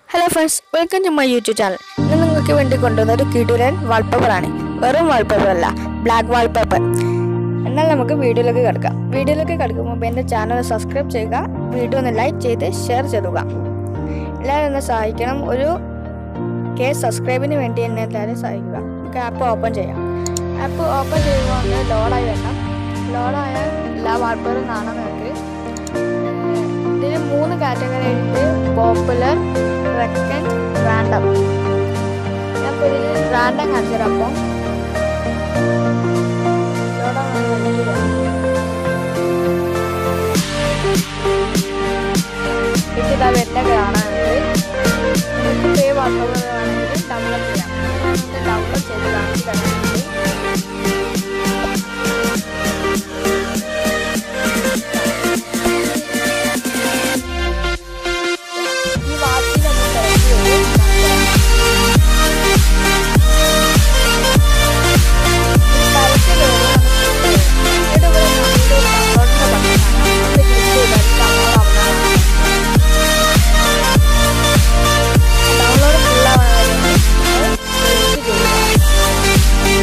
hello friends welcome to my YouTube channel ഇന്ന് നിങ്ങൾക്ക് വേണ്ടി കൊണ്ടുവന്ന ഒരു കിടുരൻ വാൾപേപ്പറാണ് വെറും വാൾപേപ്പർ അല്ല ബ്ലാക്ക് വാൾപേപ്പർ എന്നാൽ നമുക്ക് വീഡിയോയിലേക്ക് കിടക്കാം വീഡിയോയിലേക്ക് കിടക്കും മുമ്പ് എൻ്റെ ചാനൽ സബ്സ്ക്രൈബ് ചെയ്യുക വീഡിയോ ഒന്ന് ലൈക്ക് ചെയ്ത് ഷെയർ ചെയ്യുക എല്ലാവരും എന്നെ സഹായിക്കണം ഒരു കെ സബ്സ്ക്രൈബിന് വേണ്ടി എന്നെ എല്ലാവരും സഹായിക്കുക നമുക്ക് ആപ്പ് ഓപ്പൺ ചെയ്യാം ആപ്പ് ഓപ്പൺ ചെയ്യുമ്പോൾ ലോഡായി വരണം ലോഡായ എല്ലാ വാൾപേപ്പറും കാണാൻ നിങ്ങൾക്ക് ഇതിൽ മൂന്ന് കാറ്റഗറി ഉണ്ട് പോപ്പുലർ റെക്കൻഡ് റാൻഡം അപ്പോൾ ഇതിൽ റാൻഡം കാണിച്ചു അപ്പം ഇതിതാ വരുന്ന കാണാനുണ്ട് നിങ്ങൾക്ക് പേ വാട്സപ്പ് വേണമെങ്കിൽ ഡൗൺലോഡ് ചെയ്യാം ഡൗൺലോഡ് ചെയ്ത് കാണിച്ചു തരാനുണ്ട് ഈ വാച്ചിൽ നമ്മൾ സെലക്ട് ചെയ്ത് ഡൗൺലോഡ് ഫുള്ളാവാൻ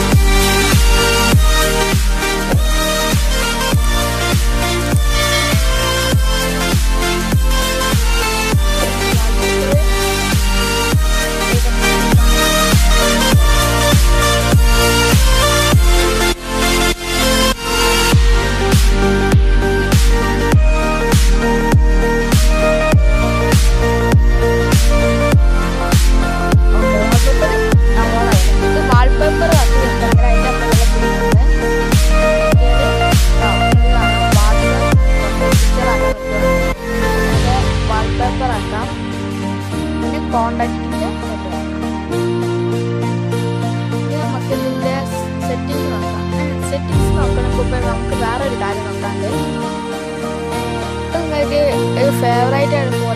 വാൾപേപ്പർ വാൾപേപ്പർ ആക്കാം പിന്നെ കോണ്ടാക്റ്റിന്റെ നമുക്ക് ഇതിന്റെ സെറ്റിംഗ്സ് നോക്കാം സെറ്റിംഗ്സ് നോക്കണ മുമ്പ് നമുക്ക് വേറൊരു കാര്യം നോക്കാണ്ട് ഇപ്പൊ നിങ്ങൾക്ക് ഫേവറേറ്റ് ആയിട്ട് പോലെ